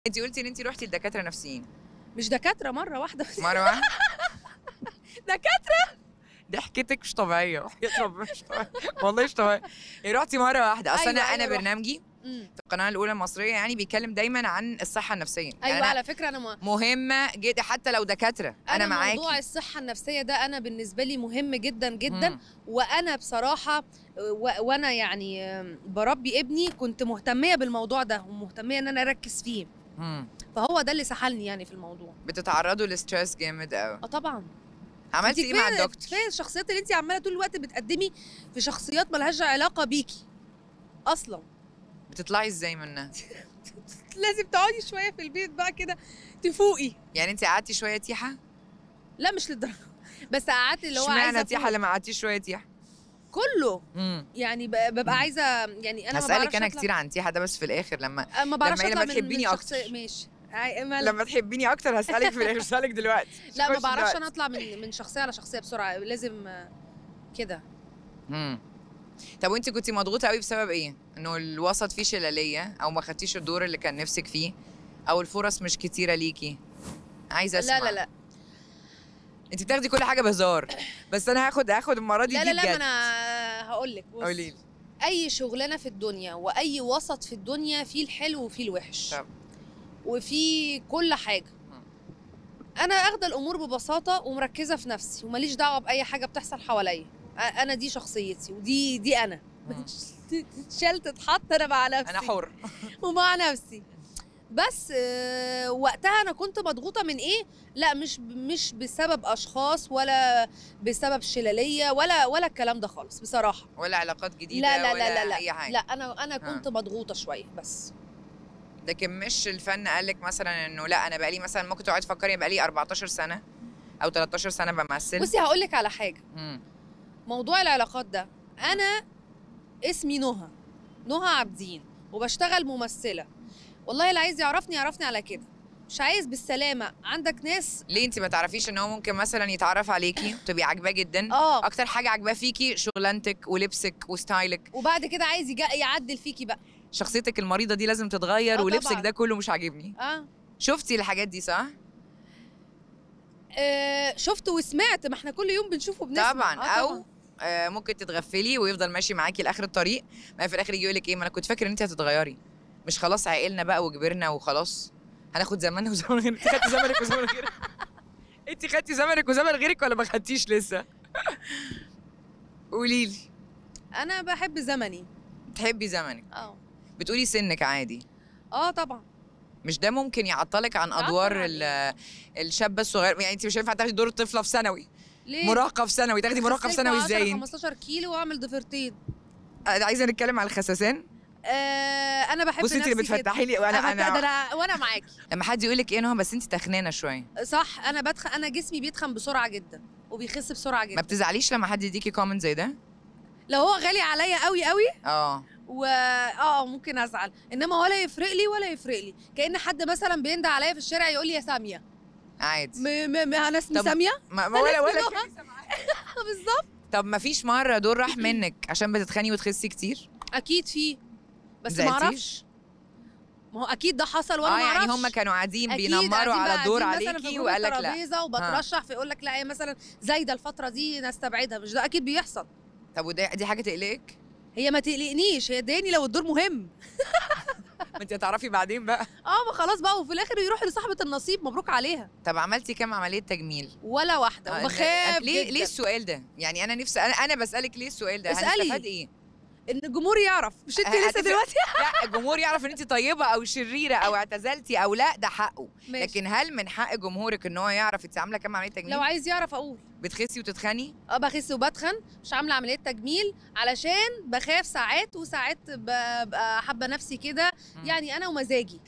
انت قلتي ان انت رحتي لدكاتره نفسيين مش دكاتره مره واحده بس مره واحده دكاتره ضحكتك مش طبيعيه وحياة ربنا مش طبيعيه والله مش طبيعيه إيه، رحتي مره واحده اصل انا أيوة، انا أيوة، رحت. برنامجي مم. في القناه الاولى المصريه يعني بيتكلم دايما عن الصحه النفسيه يعني ايوه أنا على فكره انا ما مهمه جدا حتى لو دكاتره انا, معاكي موضوع الصحه النفسيه ده انا بالنسبه لي مهم جدا جدا مم. وانا بصراحه و... وانا يعني آم، بربي ابني كنت مهتميه بالموضوع ده ومهتميه ان انا اركز فيه مم. فهو ده اللي سحلني يعني في الموضوع بتتعرضوا لستريس جامد قوي اه طبعا عملتي ايه مع الدكتور كفايه الشخصيات اللي انت عماله طول الوقت بتقدمي في شخصيات ملهاش علاقه بيكي اصلا بتطلعي ازاي منها لازم تقعدي شويه في البيت بقى كده تفوقي يعني انت قعدتي شويه تيحه لا مش للدرجه بس قعدت اللي هو اشمعنى عايزه تيحه أفوق. لما قعدتي شويه تيحه كله امم يعني ب- ببقى عايزه يعني انا ما هسألك بعرفش انا أطلع- كتير عن تيحه ده بس في الاخر لما أه، ما بعرفش لما- اطلع لما من- تحبيني من أكتر. شخصية- ماشي عاي- ما- لما تحبيني اكتر هسألك في الاخر مش هسألك دلوقتي مش لا ما هخش بعرفش دلوقتي. انا اطلع من من شخصيه على شخصيه بسرعه لازم آه، كده امم طب وانت كنتي مضغوطه قوي بسبب ايه انه الوسط فيه شلاليه او ما خدتيش الدور اللي كان نفسك فيه او الفرص مش كتيره ليكي عايزه اسمع لا لا لا انت بتاخدي كل حاجه بهزار بس انا هاخد هاخد المره دي لا دي لا لا ما بجد انا هقول لك بص قولي لي اي شغلانه في الدنيا واي وسط في الدنيا فيه الحلو وفيه الوحش طب. وفيه كل حاجه انا اخده الامور ببساطه ومركزه في نفسي وماليش دعوه باي حاجه بتحصل حواليا أ- انا دي شخصيتي ودي دي انا مم. شلت اتحط انا مع نفسي انا حر ومع نفسي بس آه، وقتها انا كنت مضغوطه من ايه لا مش مش بسبب اشخاص ولا بسبب شلاليه ولا ولا الكلام ده خالص بصراحه ولا علاقات جديده لا لا ولا لا لا لا اي حاجه لا انا انا كنت مضغوطه شويه بس لكن مش الفن قال لك مثلا انه لا انا بقالي مثلا ممكن تقعدي تفكري بقالي 14 سنه او 13 سنه بمثل بصي هقول لك على حاجه مم. موضوع العلاقات ده انا اسمي نهى نهى عابدين وبشتغل ممثله والله اللي عايز يعرفني يعرفني على كده مش عايز بالسلامه عندك ناس ليه انت ما تعرفيش ان هو ممكن مثلا يتعرف عليكي تبقي عاجباه جدا اه اكتر حاجه عاجباه فيكي شغلانتك ولبسك وستايلك وبعد كده عايز يجا- يعدل فيكي بقى شخصيتك المريضه دي لازم تتغير آه ولبسك طبعاً. ده كله مش عاجبني اه شفتي الحاجات دي صح آه، شفت وسمعت ما احنا كل يوم بنشوفه بنسمع طبعا آه او آه ممكن تتغفلي ويفضل ماشي معاكي لاخر الطريق ما في الاخر يجي يقول لك ايه ما انا كنت فاكر ان انت هتتغيري مش خلاص عقلنا بقى وكبرنا وخلاص هناخد زماننا وزمن غيرك انت خدتي زمنك وزمن غيرك انت خدتي زمنك وزمن غيرك ولا ما خدتيش لسه قولي لي انا بحب زمني تحبي زمنك اه بتقولي سنك عادي اه طبعا مش ده ممكن يعطلك عن يعطل ادوار عن ال- الشابه الصغيره يعني انت مش هينفع تاخدي دور الطفله في ثانوي ليه مراهقه في ثانوي تاخدي مراهقه في ثانوي ازاي انت؟ 15 كيلو واعمل ضفيرتين آه، عايزه نتكلم على الخساسان آه انا بحب بصي انت اللي نفسي كده. بتفتحي لي وانا أنا, انا أنا وانا معاكي لما حد يقول لك ايه نهى بس انت تخنانه شويه صح انا بدخن انا جسمي بيتخن بسرعه جدا وبيخس بسرعه ما جدا بتزعليش لما حد يديكي كومنت زي ده لو هو غالي عليا قوي قوي اه و اه ممكن ازعل انما ولا يفرق لي ولا يفرق لي كان حد مثلا بينده عليا في الشارع يقول لي يا ساميه عادي م... م... م... انا اسمي طب- ساميه ما ما ولا ولا نهى. بالظبط طب ما فيش مره دور راح منك عشان بتتخني وتخسي كتير اكيد في بس ما زعلتيش؟ اعرفش ما هو اكيد ده حصل وانا اه ما يعني اعرفش هم كانوا قاعدين أكيد بينمروا قاعدين على بقى الدور قاعدين مثلاً في عليكي جروب وقال لك لا ترابيزه وبترشح فيقول لك لا هي مثلا زايده الفتره دي نستبعدها مش ده اكيد بيحصل طب وده دي حاجه تقلقك هي ما تقلقنيش هي تضايقني لو الدور مهم ما انت هتعرفي بعدين بقى اه ما خلاص بقى وفي الاخر يروح لصاحبه النصيب مبروك عليها طب عملتي كام عمليه تجميل ولا واحده آه، وبخاف ليه جداً. ليه السؤال ده يعني انا نفسي انا انا بسالك ليه السؤال ده اسألي. هنستفاد ايه ان الجمهور يعرف مش انت آه، لسه هتفرق. دلوقتي لا الجمهور يعرف ان انت طيبه او شريره او اعتزلتي او لا ده حقه ماشي. لكن هل من حق جمهورك ان هو يعرف انت عامله كام عمليه تجميل لو عايز يعرف اقول بتخسي وتتخني اه بخس وبتخن مش عامله عمليه تجميل علشان بخاف ساعات وساعات ببقى حابه نفسي كده مم. يعني انا ومزاجي